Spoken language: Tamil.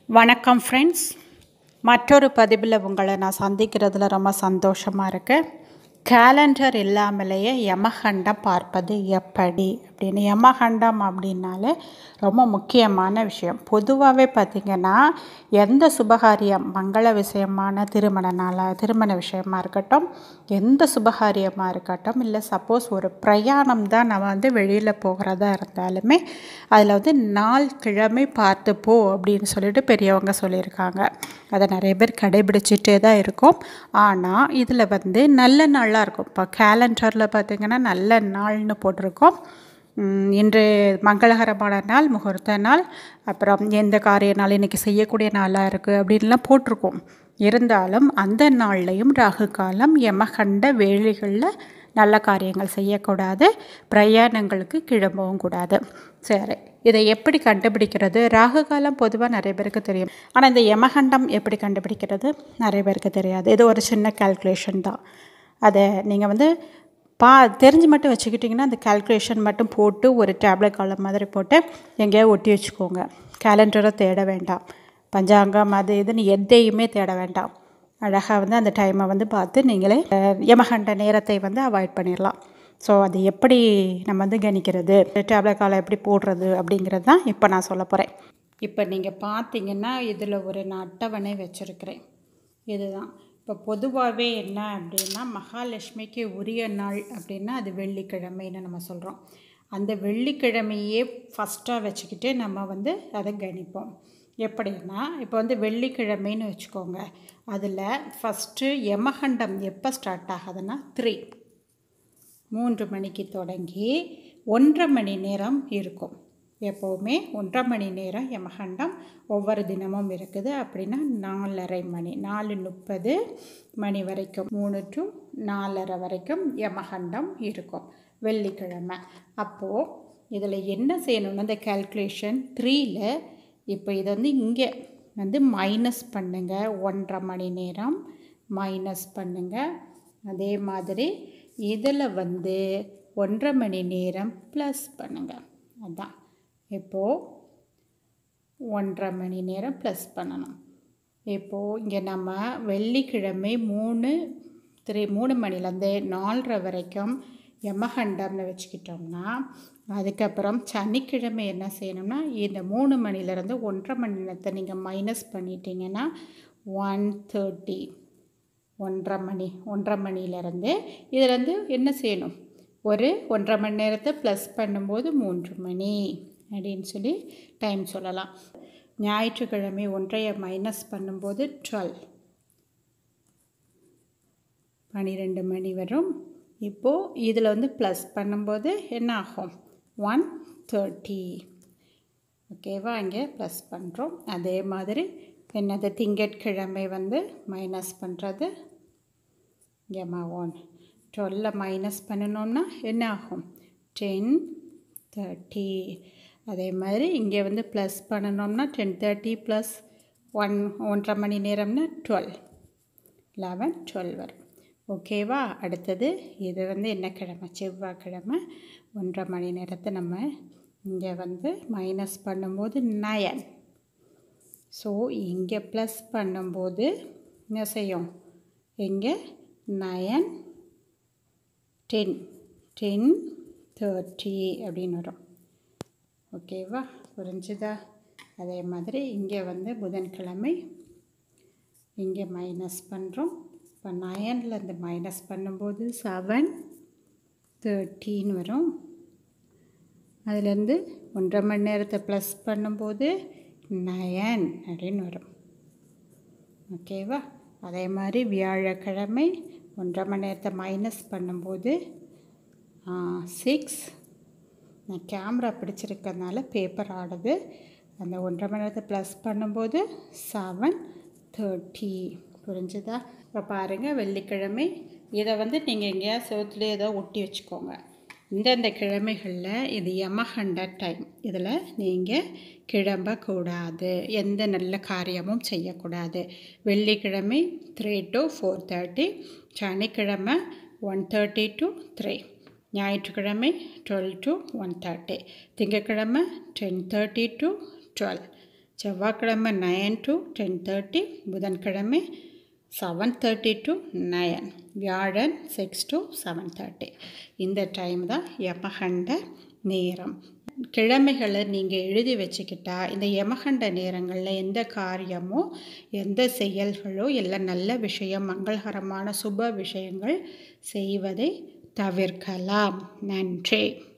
வணக்கம் ஃப்ரெண்ட்ஸ் மற்றொரு பதிவில் உங்களை நான் சந்திக்கிறதுல ரொம்ப சந்தோஷமாக இருக்கேன் கேலண்டர் இல்லாமலேயே யமகண்டம் பார்ப்பது எப்படி அப்படின்னு யமகண்டம் அப்படின்னாலே ரொம்ப முக்கியமான விஷயம் பொதுவாகவே பார்த்திங்கன்னா எந்த சுபகாரியம் மங்கள விஷயமான திருமண நாளாக திருமண விஷயமா இருக்கட்டும் எந்த சுபகாரியமாக இருக்கட்டும் இல்லை சப்போஸ் ஒரு பிரயாணம் தான் நம்ம வந்து வெளியில் போகிறதா இருந்தாலுமே அதில் வந்து நாள் கிழமை பார்த்து போ அப்படின்னு சொல்லிட்டு பெரியவங்க சொல்லியிருக்காங்க அதை நிறைய பேர் கடைபிடிச்சிட்டே தான் இருக்கும் ஆனால் இதில் வந்து நல்ல நாளாக இருக்கும் இப்போ கேலண்டரில் பார்த்திங்கன்னா நல்ல நாள்னு போட்டிருக்கோம் உம், இன்று மங்களகரமான நாள் முகூர்த்த நாள் அப்புறம் எந்த காரிய நாள் இன்றைக்கி செய்யக்கூடிய நாளாக இருக்குது அப்படின்லாம் போட்டிருக்கோம் இருந்தாலும் அந்த நாள்லையும் ராகு காலம் யமகண்ட வேலைகளில் நல்ல காரியங்கள் செய்யக்கூடாது பிரயாணங்களுக்கு கிளம்பவும் கூடாது சரி இதை எப்படி கண்டுபிடிக்கிறது ராகு காலம் பொதுவாக நிறைய பேருக்கு தெரியும் ஆனால் இந்த யமகண்டம் எப்படி கண்டுபிடிக்கிறது நிறைய பேருக்கு தெரியாது இது ஒரு சின்ன கால்குலேஷன் தான் அதை நீங்கள் வந்து பா தெரிஞ்சு மட்டும் வச்சுக்கிட்டிங்கன்னா அந்த கால்குலேஷன் மட்டும் போட்டு ஒரு டேப்லெட் காலம் மாதிரி போட்டு எங்கேயாவது ஒட்டி வச்சுக்கோங்க கேலண்டரை தேட வேண்டாம் பஞ்சாங்கம் அது இதுன்னு எதையுமே தேட வேண்டாம் அழகாக வந்து அந்த டைமை வந்து பார்த்து நீங்களே அஹ், யமகண்ட நேரத்தை வந்து அவாய்ட் பண்ணிடலாம் ஸோ அது எப்படி நம்ம வந்து கணிக்கிறது டேப்லெட் காலம் எப்படி போடுறது அப்படிங்கிறது தான் இப்போ நான் சொல்ல போகிறேன் இப்போ நீங்கள் பார்த்தீங்கன்னா இதில் ஒரு நான் அட்டவணை வச்சுருக்கிறேன் இதுதான் இப்போ பொதுவாகவே என்ன அப்படின்னா மகாலட்சுமிக்கு உரிய நாள் அப்படின்னா அது வெள்ளிக்கிழமைன்னு நம்ம சொல்கிறோம் அந்த வெள்ளிக்கிழமையே ஃபஸ்ட்டாக வச்சுக்கிட்டு நம்ம வந்து அதை கணிப்போம் எப்படின்னா இப்போ வந்து வெள்ளிக்கிழமைன்னு வச்சுக்கோங்க அதில் ஃபஸ்ட்டு யமகண்டம் எப்போ ஸ்டார்ட் ஆகுதுன்னா த்ரீ மூன்று மணிக்கு தொடங்கி ஒன்றரை மணி நேரம் இருக்கும் எப்போவுமே ஒன்றரை மணி நேரம் யமகண்டம் ஒவ்வொரு தினமும் இருக்குது அப்படின்னா நாலரை மணி நாலு முப்பது மணி வரைக்கும் மூணு டு நாலரை வரைக்கும் யமகண்டம் இருக்கும் வெள்ளிக்கிழமை அப்போது இதில் என்ன செய்யணும்னா இந்த கால்குலேஷன் த்ரீயில் இப்போ இதை வந்து இங்கே வந்து மைனஸ் பண்ணுங்கள் ஒன்றரை மணி நேரம் மைனஸ் பண்ணுங்கள் அதே மாதிரி இதில் வந்து ஒன்றரை மணி நேரம் ப்ளஸ் பண்ணுங்கள் அதான் இப்போது ஒன்றரை மணி நேரம் ப்ளஸ் பண்ணணும் இப்போது இங்கே நம்ம வெள்ளிக்கிழமை மூணு த்ரீ மூணு மணிலேருந்து நாலரை வரைக்கும் யமகண்டம்னு வச்சுக்கிட்டோம்னா அதுக்கப்புறம் சனிக்கிழமை என்ன செய்யணும்னா இந்த மூணு மணிலேருந்து ஒன்றரை மணி நேரத்தை நீங்கள் மைனஸ் பண்ணிட்டீங்கன்னா ஒன் தேர்ட்டி ஒன்றரை மணி ஒன்றரை மணிலேருந்து இதுலேருந்து என்ன செய்யணும் ஒரு ஒன்றரை மணி நேரத்தை ப்ளஸ் பண்ணும்போது மூன்று மணி அப்படின்னு சொல்லி டைம் சொல்லலாம் ஞாயிற்றுக்கிழமை ஒன்றைய மைனஸ் பண்ணும்போது டுவெல் பன்னிரெண்டு மணி வரும் இப்போது இதில் வந்து ப்ளஸ் பண்ணும்போது என்ன ஆகும் ஒன் தேர்ட்டி ஓகேவா இங்கே ப்ளஸ் பண்ணுறோம் அதே மாதிரி என்னது திங்கட்கிழமை வந்து மைனஸ் பண்ணுறது இங்கேம்மா ஒன் டுவெல்ல மைனஸ் பண்ணணும்னா என்ன ஆகும் டென் தேர்ட்டி அதே மாதிரி இங்கே வந்து ப்ளஸ் பண்ணணும்னா டென் தேர்ட்டி ப்ளஸ் ஒன் ஒன்றரை மணி நேரம்னா டுவெல் லெவன் டுவெல் வரும் ஓகேவா அடுத்தது இது வந்து என்ன கிழமை செவ்வாய்க்கிழமை ஒன்றரை மணி நேரத்தை நம்ம இங்கே வந்து மைனஸ் பண்ணும்போது நயன் ஸோ இங்கே ப்ளஸ் பண்ணும்போது என்ன செய்யும் இங்கே நயன் டென் டென் தேர்ட்டி அப்படின்னு வரும் ஓகேவா புரிஞ்சுதா அதே மாதிரி இங்கே வந்து புதன்கிழமை இங்கே மைனஸ் பண்ணுறோம் இப்போ நயன்லேருந்து மைனஸ் பண்ணும்போது செவன் தேர்ட்டின்னு வரும் அதுலேருந்து ஒன்றரை மணி நேரத்தை ப்ளஸ் பண்ணும்போது நயன் அப்படின்னு வரும் ஓகேவா அதே மாதிரி வியாழக்கிழமை ஒன்றரை மணி நேரத்தை மைனஸ் பண்ணும்போது சிக்ஸ் நான் கேமரா பிடிச்சிருக்கறனால பேப்பர் ஆடுது அந்த ஒன்றரை மணி நேரத்தை ப்ளஸ் பண்ணும்போது செவன் தேர்ட்டி புரிஞ்சுதா இப்போ பாருங்கள் வெள்ளிக்கிழமை இதை வந்து நீங்கள் எங்கேயா செவத்துல ஏதோ ஒட்டி வச்சுக்கோங்க இந்தந்த கிழமைகளில் இது யமகண்ட டைம் இதில் நீங்கள் கிளம்பக்கூடாது எந்த நல்ல காரியமும் செய்யக்கூடாது வெள்ளிக்கிழமை த்ரீ டு ஃபோர் தேர்ட்டி சனிக்கிழமை ஒன் தேர்ட்டி டு த்ரீ ஞாயிற்றுக்கிழமை டுவெல் டு ஒன் தேர்ட்டி திங்கட்கிழமை டென் தேர்ட்டி டு டுவெல் செவ்வாய்க்கிழமை நயன் டு டென் தேர்ட்டி புதன்கிழமை செவன் தேர்ட்டி டு நயன் வியாழன் சிக்ஸ் டு செவன் தேர்ட்டி இந்த டைம் தான் யமகண்ட நேரம் கிழமைகளை நீங்கள் எழுதி வச்சுக்கிட்டா இந்த யமகண்ட நேரங்களில் எந்த காரியமோ எந்த செயல்களோ எல்லாம் நல்ல விஷயம் மங்களகரமான சுப விஷயங்கள் செய்வதை தவிர்க்கலாம் நன்றி